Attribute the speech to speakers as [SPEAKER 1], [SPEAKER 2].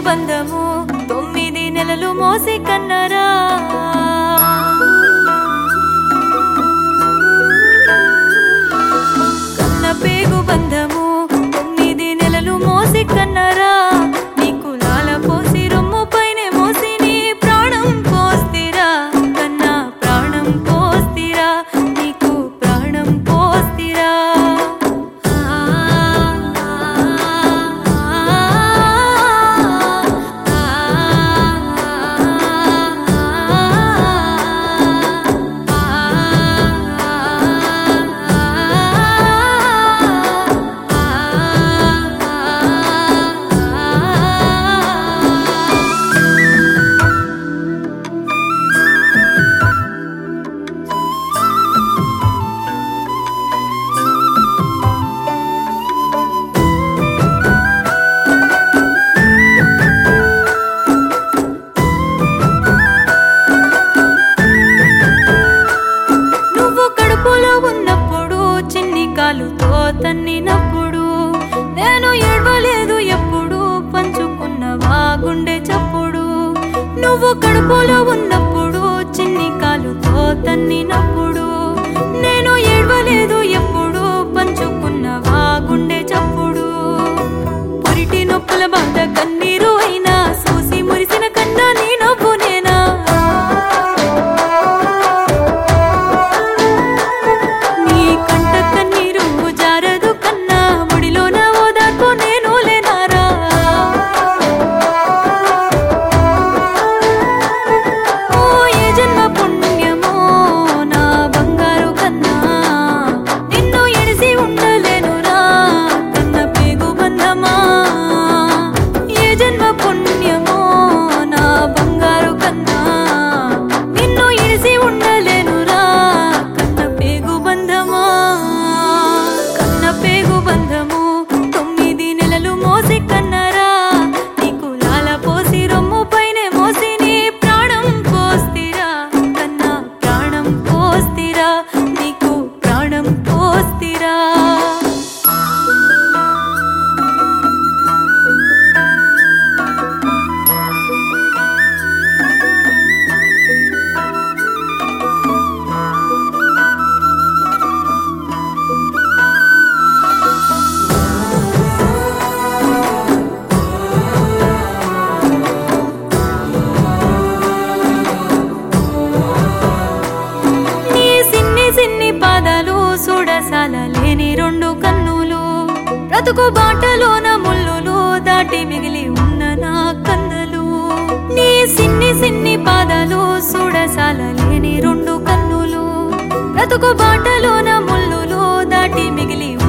[SPEAKER 1] బంధము తొమ్మిది నెలలు మోసి కన్నరా కన్న పేగు బంధము తొమ్మిది నెలలు మోసి కన్నరా నీ కులాల పోసి రొమ్ము పైన మోసి నీ ప్రాణం పోస్తిరా కన్నా ప్రాణం పోస్తిరా నీకు ప్రాణం పోస్తిరా ఆ, నువ్వు కడుపులో ఉన్నప్పుడు చిన్ని కాలుతో తన్నినప్పుడు నేను ఏడవలేదు ఎప్పుడు పంచుకున్నవా గుండె చప్పుడు నువ్వు కడుపులో ఉన్నప్పుడు చిన్ని కాలుతో తన్నినప్పుడు నేను ఏడవలేదు ఎప్పుడు పంచుకున్నవా గుండె చప్పుడు పురిటి నొప్పుల బాధ కన్నీరు అయినా చూసి మురిసిన కన్నా నీ నవ్వు నేనా నీ కంట కన్నీరు జారదు కన్నా ముడిలోన ఓదార్పు నేను లేనారా ఓ ఏ జన్మ పుణ్యమో నా బంగారు కన్నా నిన్ను ఎడిసి ఉండలేనురా కన్న పేగు బంధమా ఏ జన్మ పుణ్యమో నా బంగారు కన్నా నిన్ను ఎడిసి ఉండలేనురా కన్న పేగు బంధమా కన్న పేగు బంధము తొమ్మిది నెలలు మోసి కన్నరా నీ కులాల పోసి రొమ్ము పైన మోసి నీ ప్రాణం పోస్తిరా కన్నా ప్రాణం పోస్తిరా నీకు ప్రాణం పోస్తిరా నీ సిన్ని సిన్ని పాదాలు చూడసాల లేని రెండు కన్నులు బ్రతుకు బాటలోన ముల్లులు దాటి మిగిలి ఉన్న నా కన్నులు నీ సిన్ని సిన్ని పాదాలు చూడసాల లేని రెండు కన్నులు బ్రతుకు బాటలోన ముల్లులు దాటి మిగిలి